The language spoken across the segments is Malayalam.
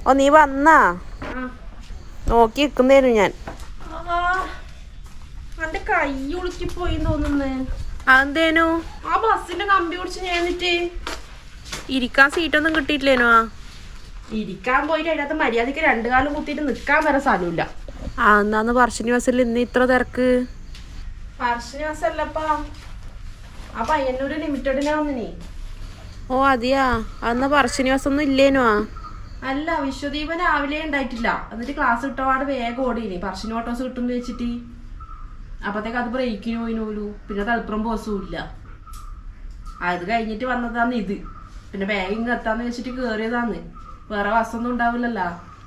ഓ നീ വന്നാ നോക്കി നിൽക്കുന്നേനു ഞാൻ എന്റെ കൈ ഉളുക്കി പോയി തോന്നുന്നേ അതെന്തേനു ആ ബസ്സിന്റെ കമ്പി പിടിച്ച് ഞാനിട്ട് ഇരിക്കാൻ സീറ്റൊന്നും കിട്ടിയിട്ടില്ലേനു ആ ഇരിക്കാൻ പോയിട്ട് അതിനകത്ത് മര്യാദക്ക് രണ്ടു കാലം കുത്തിയിട്ട് നിക്കാൻ വരെ സ്ഥലമില്ല ആ എന്നാന്ന് പറശ്ശിനി ബസ്സിൽ ഇന്ന് ഇത്ര തിരക്ക് പറശ്ശിനി ബസ്സല്ലപ്പാ ആ പയ്യന്നൂര് ലിമിറ്റഡിനാ വന്നിനി ഓ അതെയാ അന്ന് പറശ്ശിനി ബസ്സൊന്നും ഇല്ലേനു ആ അല്ല വിശ്വദീപൻ രാവിലെ ഉണ്ടായിട്ടില്ല എന്നിട്ട് ക്ലാസ് കിട്ടപാട് വേഗം ഓടിയിനി പറശ്ശിനി ഓട്ടോസ് കിട്ടും വെച്ചിട്ട് അപ്പത്തേക്ക് അത് ബ്രേക്കിന് പോയിനോലു പിന്നെ തളിപ്പുറം ബസ്സും ഇല്ല അത് കഴിഞ്ഞിട്ട് വന്നതാന്ന് ഇത് പിന്നെ ബാഗ് ഇങ്ങ് എത്താന്ന് വെച്ചിട്ട് കേറിയതാന്ന് വേറെ ബസ്സൊന്നും ഉണ്ടാവില്ലല്ലോ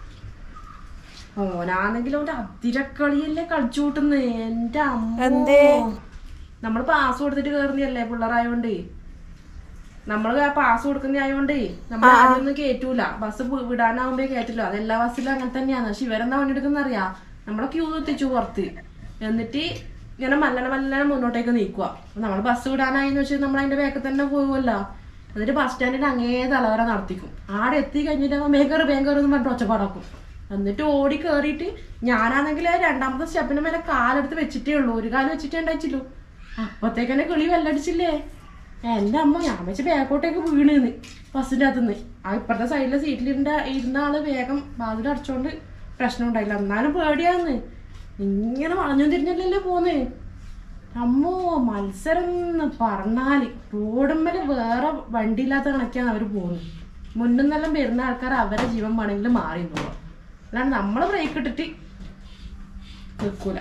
ഓനാണെങ്കിലും അവന്റെ അതിരക്കളിയല്ലേ കളിച്ചു കൂട്ടുന്നത് എന്റെ എന്തേ? അമ്മ നമ്മള് പാസ് കൊടുത്തിട്ട് കേറുന്നല്ലേ പിള്ളേരായോണ്ട് നമ്മള് ആ പാസ് കൊടുക്കുന്ന ആയതുകൊണ്ട് നമ്മൾ ആദ്യമൊന്നും കേറ്റൂല ബസ് വിടാനാവുമ്പോ കേറ്റില്ല അത് എല്ലാ ബസ്സിലും അങ്ങനെ തന്നെയാണ് പക്ഷെ ഇവരെന്താ പണിയെടുക്കുന്ന അറിയാ നമ്മളെ ക്യൂ എത്തിച്ചു പുറത്ത് എന്നിട്ട് ഇങ്ങനെ മല്ലനെ മല്ലനെ മുന്നോട്ടേക്ക് നീക്കുക നമ്മൾ ബസ് വിടാനായിന്ന് വെച്ചാൽ നമ്മൾ അതിന്റെ ബാക്കിൽ തന്നെ പോകുമല്ലോ എന്നിട്ട് ബസ് സ്റ്റാൻഡിന്റെ അങ്ങേ തലവര നടത്തിക്കും ആടെ എത്തി കഴിഞ്ഞിട്ട് ബേങ്കർ ബേങ്കർ എന്ന് പറഞ്ഞിട്ട് ഒച്ചപ്പാടാക്കും എന്നിട്ട് ഓടി കയറിയിട്ട് ഞാനാണെങ്കിൽ രണ്ടാമത്തെ സ്റ്റെപ്പിന് മേലെ കാലെടുത്ത് വെച്ചിട്ടേ ഉള്ളൂ ഒരു കാലം വെച്ചിട്ടേ ഉണ്ടായിച്ചുള്ളൂ അപ്പത്തേക്കന്നെ കിളി വെല്ലടിച്ചില്ലേ എന്റെ അമ്മ ഞാൻ വെച്ച് ബാക്കോട്ടേക്ക് വീണെന്ന് ബസ്സിന്റെ അകത്തുനിന്ന് ആ ഇപ്പുറത്തെ സൈഡിലെ സീറ്റിലിരുന്ന ഇരുന്ന ആള് വേഗം വാതിൽ അടച്ചോണ്ട് പ്രശ്നം ഉണ്ടായില്ല എന്നാലും പേടിയാന്ന് ഇങ്ങനെ വളഞ്ഞു തിരിഞ്ഞല്ലേ പോന്നേ അമ്മോ മത്സരം എന്ന് പറഞ്ഞാല് റോഡുമ്മല് വേറെ വണ്ടി ഇല്ലാത്ത കണക്കാണ് അവര് പോകുന്നത് മുന്നിൽ നിന്നെല്ലാം വരുന്ന ആൾക്കാർ അവരെ ജീവൻ വേണമെങ്കിൽ മാറി പോവാ അല്ലാണ്ട് നമ്മള് ബ്രേക്ക് ഇട്ടിട്ട് നിൽക്കൂല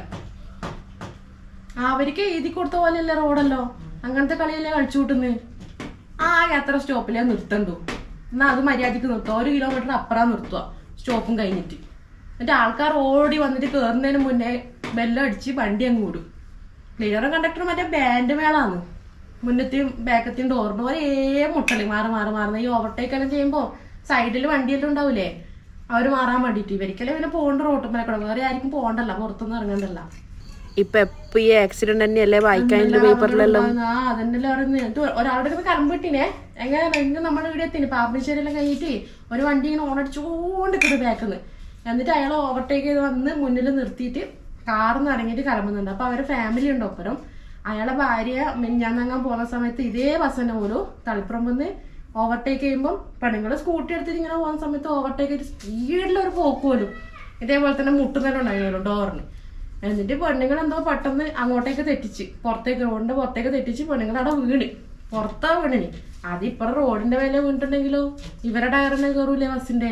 അവർക്ക് എഴുതി കൊടുത്ത പോലെയല്ലേ റോഡല്ലോ അങ്ങനത്തെ കളിയല്ലേ കളിച്ചു കൂട്ടുന്നത് ആ എത്ര സ്റ്റോപ്പിലേ നിർത്തണ്ടു എന്നാ അത് മര്യാദക്ക് നിർത്തുക ഒരു കിലോമീറ്റർ അപ്പുറം നിർത്തുക സ്റ്റോപ്പും കഴിഞ്ഞിട്ട് എന്നിട്ട് ആൾക്കാർ ഓടി വന്നിട്ട് കയറുന്നതിന് മുന്നേ ബെല്ലം അടിച്ച് വണ്ടി അങ്ങ് വിടും ക്ലിയറും കണ്ടക്ടറും മറ്റേ ബാൻഡ് മേളാണ് മുന്നത്തെയും ബാക്കത്തെയും ഡോറിന് ഒരേ മുട്ടല് മാറി മാറി മാറുന്ന ഈ ഓവർടേക്ക് എല്ലാം ചെയ്യുമ്പോ സൈഡിൽ വണ്ടിയെല്ലാം ഉണ്ടാവൂലേ അവര് മാറാൻ വേണ്ടിട്ട് ഇവർക്കെല്ലാം പിന്നെ പോകണ്ട റോട്ടും കൂടെ വേറെ ആർക്കും പോകണ്ടല്ല പുറത്തൊന്നും ഇറങ്ങണ്ടല്ല ഇപ്പൊ എപ്പോ ഈ ആക്സിഡന്റ് തന്നെയല്ലേ വായിക്കാനില്ല പേപ്പറിലെല്ലാം ആ അതന്നെല്ലാം പറയുന്നത് എന്നിട്ട് ഒരാളുടെ അടുത്ത് കലമ്പ് കിട്ടീനെ എങ്ങനെ എങ്ങനെ നമ്മുടെ ഇവിടെ എത്തിന് പാപ്പിശ്ശേരിയെല്ലാം കഴിഞ്ഞിട്ട് ഒരു വണ്ടി ഇങ്ങനെ ഓണടിച്ചുകൊണ്ടിരിക്കുന്നു ബാക്കിന്ന് എന്നിട്ട് അയാൾ ഓവർടേക്ക് ചെയ്ത് വന്ന് മുന്നിൽ നിർത്തിയിട്ട് കാറിന്ന് ഇറങ്ങിയിട്ട് കലമ്പുന്നുണ്ട് അപ്പൊ അവരെ ഫാമിലി ഉണ്ട് ഒപ്പരം അയാളെ ഭാര്യ മിഞ്ഞാന്നങ്ങാൻ പോകുന്ന സമയത്ത് ഇതേ ബസ് തന്നെ പോലും തളിപ്പുറം വന്ന് ഓവർടേക്ക് ചെയ്യുമ്പോൾ പെണ്ണുങ്ങള് സ്കൂട്ടി എടുത്തിട്ട് ഇങ്ങനെ പോകുന്ന സമയത്ത് ഓവർടേക്ക് ചെയ്ത് സ്പീഡിലൊരു പോക്ക് പോലും ഇതേപോലെ തന്നെ മുട്ടുന്നേരം ഉണ്ടായിരുന്നു ഡോറിന് എന്നിട്ട് പെണ്ണുങ്ങൾ എന്തോ പെട്ടെന്ന് അങ്ങോട്ടേക്ക് തെറ്റിച്ച് പുറത്തേക്ക് റോഡിന്റെ പുറത്തേക്ക് തെറ്റിച്ച് പെണ്ണുങ്ങൾ അവിടെ വീണ് പുറത്താ വീണിന് അത് ഇപ്പുറം റോഡിന്റെ മേലെ വീണിട്ടുണ്ടെങ്കിലോ ഇവരെ ടയറിനെ കയറൂലേ ബസ്സിന്റെ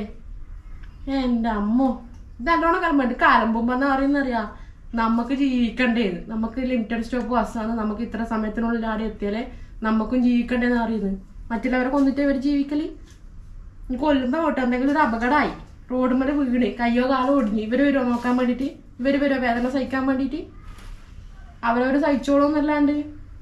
എന്റെ അമ്മോ ഇത് നല്ലോണം കലമ്പുണ്ട് കലമ്പുമ്പെന്ന് പറയുന്നറിയാ നമുക്ക് ജീവിക്കണ്ടേന്ന് നമുക്ക് ലിമിറ്റഡ് സ്റ്റോപ്പ് ബസ്സാണ് നമുക്ക് ഇത്ര സമയത്തിനുള്ളിൽ ആടെ എത്തിയാലേ നമുക്കും ജീവിക്കണ്ടേന്ന് അറിയുന്നത് മറ്റുള്ളവരെ കൊന്നിട്ട് ഇവർ ജീവിക്കല് ഇനി കൊല്ലുമ്പോ പോട്ടെ എന്തെങ്കിലും ഒരു അപകടമായി റോഡ് മേലെ വീണ് കയ്യോ കാലോ ഒടിഞ്ഞ് ഇവര് വരുമോ നോക്കാൻ വേണ്ടിട്ട് ഇവര് വരുമോ വേദന സഹിക്കാൻ വേണ്ടിട്ട് അവരവര് സഹിച്ചോളൂന്നല്ലാണ്ട്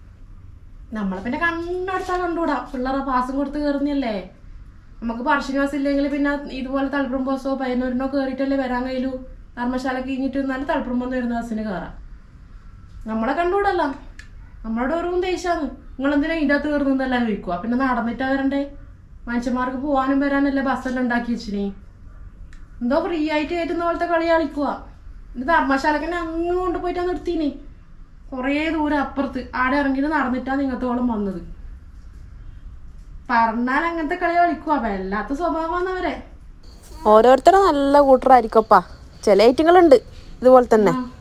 നമ്മളെ പിന്നെ കണ്ണടുത്താ കണ്ടുകൂടാ പിള്ളേരെ പാസം കൊടുത്ത് കയറുന്നല്ലേ നമുക്ക് പറശ്ശിനിവാസം ഇല്ലെങ്കിൽ പിന്നെ ഇതുപോലെ തളിപ്പുറം ബസ്സോ പയ്യന്നൂരിനോ കയറിയിട്ടല്ലേ വരാൻ കഴിയൂ ധർമ്മശാല കഴിഞ്ഞിട്ട് നിന്നാലും തളിപ്പുറം വന്ന് വരുന്ന ബസ്സിന് കയറാം നമ്മളെ കണ്ടുകൂടല്ല നമ്മളോട് ഓരോ ദേഷ്യാന്ന് നിങ്ങൾ എന്തിനാ ഇതിന്റെ അകത്ത് കയറുന്നല്ല ചോദിക്കുക പിന്നെ നടന്നിട്ടാ വരണ്ടേ മനുഷ്യന്മാർക്ക് പോവാനും വരാനല്ലേ ബസ്സെല്ലാം ഉണ്ടാക്കി വെച്ചിനെ എന്തോ ഫ്രീ ആയിട്ട് കയറ്റുന്ന പോലത്തെ കളി കളിക്കുക ഇത് ധർമ്മശാലക്കന്നെ അങ്ങ് കൊണ്ടുപോയിട്ടാ നിർത്തീനെ കുറേ ദൂരം അപ്പുറത്ത് ആടെ ഇറങ്ങിയിട്ട് നടന്നിട്ടാ നിങ്ങത്തോളം വന്നത് പറഞ്ഞാൽ അങ്ങനത്തെ കളി കളിക്കുക വല്ലാത്ത സ്വഭാവമാണ് അവരെ ഓരോരുത്തരും നല്ല കൂട്ടറായിരിക്കപ്പാ ചില ഐറ്റങ്ങളുണ്ട് ഇതുപോലെ തന്നെ ആ.